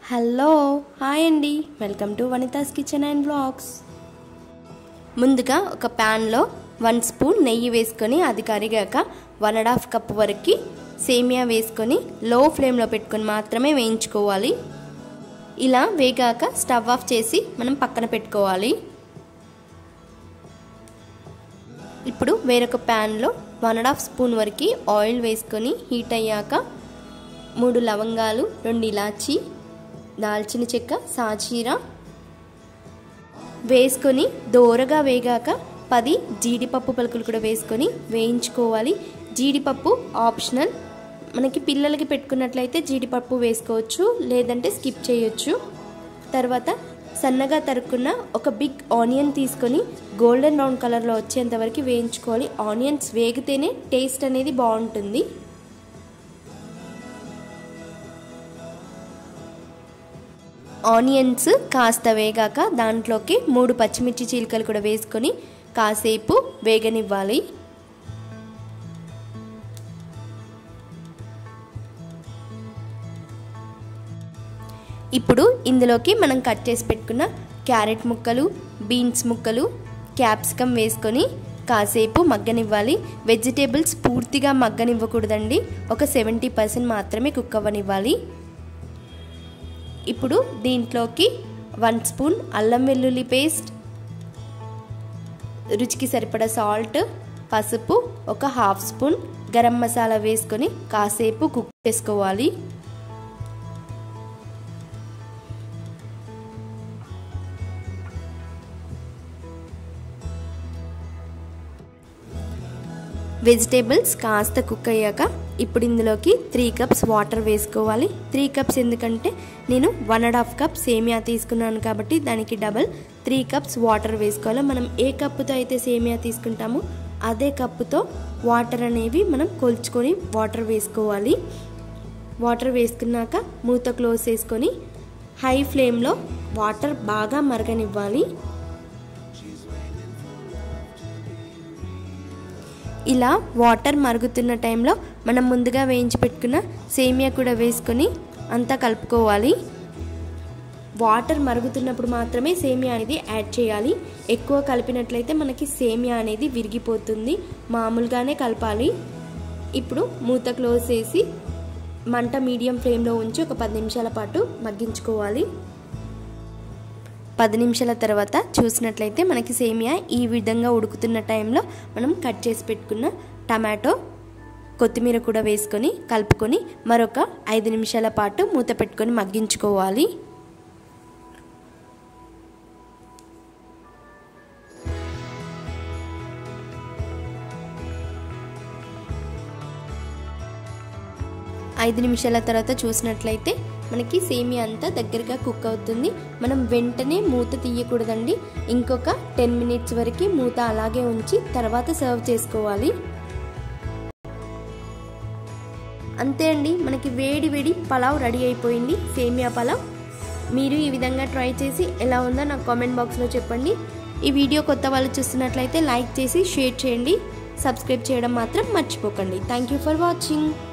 hello hi అండి welcome to Vanitha's kitchen and blogs ముందుగా ఒక ప్యాన్లో వన్ స్పూన్ నెయ్యి వేసుకొని అది కరిగాక వన్ అండ్ హాఫ్ కప్ వరకు సేమియా వేసుకొని లో ఫ్లేమ్లో పెట్టుకొని మాత్రమే వేయించుకోవాలి ఇలా వేగాక స్టవ్ ఆఫ్ చేసి మనం పక్కన పెట్టుకోవాలి ఇప్పుడు వేరొక ప్యాన్లో వన్ అండ్ హాఫ్ స్పూన్ వరకు ఆయిల్ వేసుకొని హీట్ అయ్యాక మూడు లవంగాలు రెండు ఇలాచి దాల్చిన చెక్క సాజీరా వేసుకొని దోరగా వేగాక పది జీడిపప్పు పలుకులు కూడా వేసుకొని వేయించుకోవాలి జీడిపప్పు ఆప్షనల్ మనకి పిల్లలకి పెట్టుకున్నట్లయితే జీడిపప్పు వేసుకోవచ్చు లేదంటే స్కిప్ చేయొచ్చు తర్వాత సన్నగా తరుక్కున్న ఒక బిగ్ ఆనియన్ తీసుకొని గోల్డెన్ బ్రౌన్ కలర్లో వచ్చేంత వరకు వేయించుకోవాలి ఆనియన్స్ వేగితేనే టేస్ట్ అనేది బాగుంటుంది ఆనియన్స్ కాస్త వేగాక దాంట్లోకి మూడు పచ్చిమిర్చి చీలికలు కూడా వేసుకొని కాసేపు వేగనివ్వాలి ఇప్పుడు ఇందులోకి మనం కట్ చేసి పెట్టుకున్న క్యారెట్ ముక్కలు బీన్స్ ముక్కలు క్యాప్సికమ్ వేసుకొని కాసేపు మగ్గనివ్వాలి వెజిటేబుల్స్ పూర్తిగా మగ్గనివ్వకూడదండి ఒక సెవెంటీ పర్సెంట్ మాత్రమే కుక్ అవ్వనివ్వాలి ఇప్పుడు దీంట్లోకి వన్ స్పూన్ అల్లం వెల్లుల్లి పేస్ట్ రుచికి సరిపడా సాల్ట్ పసుపు ఒక హాఫ్ స్పూన్ గరం మసాలా వేసుకొని కాసేపు కుక్ చేసుకోవాలి వెజిటేబుల్స్ కాస్త కుక్ అయ్యాక ఇప్పుడు ఇందులోకి త్రీ కప్స్ వాటర్ వేసుకోవాలి త్రీ కప్స్ ఎందుకంటే నేను వన్ అండ్ హాఫ్ కప్ సేమియా తీసుకున్నాను కాబట్టి దానికి డబల్ త్రీ కప్స్ వాటర్ వేసుకోవాలి మనం ఏ కప్పుతో అయితే సేమియా తీసుకుంటామో అదే కప్పుతో వాటర్ అనేవి మనం కొలుచుకొని వాటర్ వేసుకోవాలి వాటర్ వేసుకున్నాక మూత క్లోజ్ చేసుకొని హై ఫ్లేమ్లో వాటర్ బాగా మరగనివ్వాలి ఇలా వాటర్ మరుగుతున్న టైంలో మనం ముందుగా వేయించి పెట్టుకున్న సేమియా కూడా వేసుకొని అంతా కలుపుకోవాలి వాటర్ మరుగుతున్నప్పుడు మాత్రమే సేమియా అనేది యాడ్ చేయాలి ఎక్కువ కలిపినట్లయితే మనకి సేమియా అనేది విరిగిపోతుంది మామూలుగానే కలపాలి ఇప్పుడు మూత క్లోజ్ చేసి మంట మీడియం ఫ్లేమ్లో ఉంచి ఒక పది నిమిషాల పాటు మగ్గించుకోవాలి పది నిమిషాల తర్వాత చూసినట్లయితే మనకి సేమియా ఈ విధంగా ఉడుకుతున్న టైంలో మనం కట్ చేసి పెట్టుకున్న టమాటో కొత్తిమీర కూడా వేసుకొని కలుపుకొని మరొక ఐదు నిమిషాల పాటు మూత పెట్టుకొని మగ్గించుకోవాలి ఐదు నిమిషాల తర్వాత చూసినట్లయితే మనకి సేమియా అంతా దగ్గరగా కుక్ అవుతుంది మనం వెంటనే మూత తీయకూడదండి ఇంకొక టెన్ మినిట్స్ వరకు మూత అలాగే ఉంచి తర్వాత సర్వ్ చేసుకోవాలి అంతే అండి మనకి వేడి వేడి పలావ్ రెడీ అయిపోయింది సేమియా పలావ్ మీరు ఈ విధంగా ట్రై చేసి ఎలా ఉందో నాకు కామెంట్ బాక్స్లో చెప్పండి ఈ వీడియో కొత్త వాళ్ళు చూస్తున్నట్లయితే లైక్ చేసి షేర్ చేయండి సబ్స్క్రైబ్ చేయడం మాత్రం మర్చిపోకండి థ్యాంక్ యూ ఫర్ వాచింగ్